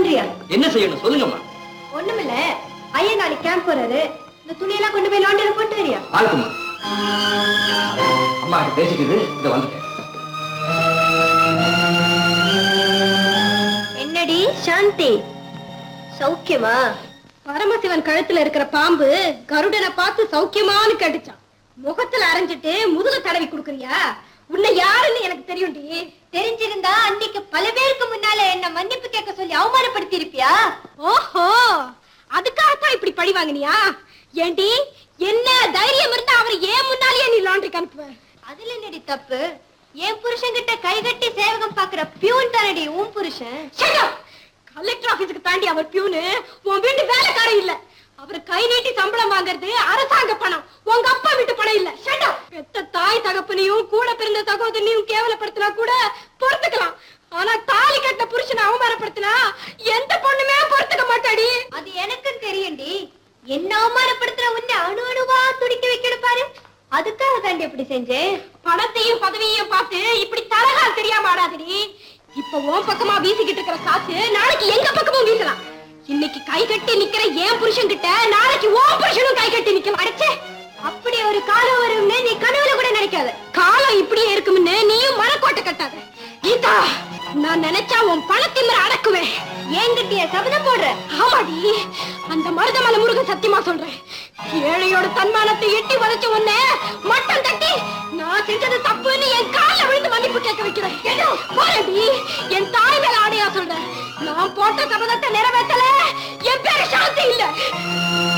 செய்யறியா என்ன செய்யணும் சொல்லுங்கம்மா ஒண்ணுமில்ல ஐயன் நாளைக்கு கேம்ப் போறாரு இந்த துணியெல்லாம் கொண்டு போய் லாண்டரியில போட்டு வரியா ஆகுமா அம்மா கிட்ட பேசிக்குது இத வந்துட்டேன் என்னடி சாந்தி சௌக்கியமா பரமசிவன் கழுத்துல இருக்கிற பாம்பு கருடனை பார்த்து சௌக்கியமான்னு கேட்டுச்சான் முகத்துல அரைஞ்சிட்டு முதுக தடவி குடுக்குறியா உன்னை யாருன்னு எனக்கு தெரியும்டி தெரிஞ்சிருந்தா அன்னைக்கு பல பேருக்கு முன்னால என்ன மன்னிப்பு கேட்க சொல்லி அவமானப்படுத்தி இருப்பியா ஓஹோ அதுக்காகத்தான் இப்படி பழி வாங்கினியா ஏண்டி என்ன தைரியம் இருந்தா அவரை ஏன் முன்னாலேயே நீ லாண்டரிக்கு அனுப்புவ அதுல என்னடி தப்பு என் புருஷன் கிட்ட கை கட்டி சேவகம் பாக்குற பியூன் தானடி உன் புருஷன் கலெக்டர் ஆபீஸுக்கு தாண்டி அவர் பியூனு உன் வீட்டு வேலைக்காரன் இல்ல அவர் கை நீட்டி சம்பளம் வாங்குறது அரசாங்க பணம் உங்க அப்பா வீட்டு பணம் இல்ல Shut up. பெத்த தாய் தகப்பனையும் கூட பிறந்த சகோதரனையும் கேவலப்படுத்தினா கூட பொறுத்துக்கலாம் ஆனா தாலி கட்ட புருஷனை அவமானப்படுத்தினா எந்த பொண்ணுமே பொறுத்துக்க மாட்டாடி அது எனக்கும் தெரியும்டி என்ன அவமானப்படுத்துற உன்னை அணு அணுவா துடிக்க வைக்கணும் பாரு அதுக்காக தாண்டி இப்படி செஞ்சேன் பணத்தையும் பதவியையும் பார்த்து இப்படி தலகா தெரியாம ஆடாதடி இப்ப உன் பக்கமா வீசிக்கிட்டு இருக்கிற காசு நாளைக்கு எங்க பக்கமும் வீசலாம் இன்னைக்கு கை கட்டி நிக்கிற என் புருஷன் கிட்ட நாளைக்கு உன் புருஷனும் கை கட்டி நிக்கலாம் அடைச்சே அப்படி ஒரு காலம் வரும்னு நீ கனவுல கூட நினைக்காத காலம் இப்படியே இருக்கும்னு நீயும் மனக்கோட்டை கட்டாத கீதா நான் நினைச்சா உன் பணத்தின் அடக்குவேன் என்கிட்டய சபதம் போடுற ஆமாடி அந்த மருதமலை முருகன் சத்தியமா சொல்றேன் ஏழையோட தன்மானத்தை எட்டி வதச்ச உன்ன மட்டம் தட்டி நான் செஞ்சது தப்புன்னு என் கால்ல விழுந்து மன்னிப்பு கேட்க வைக்கிறேன் ஏடோ, போறேன்டி என் தாய் மேல ஆணையா சொல்றேன் நான் போட்ட சபதத்தை நிறைவேற்றல என் பேரு சாந்தி இல்ல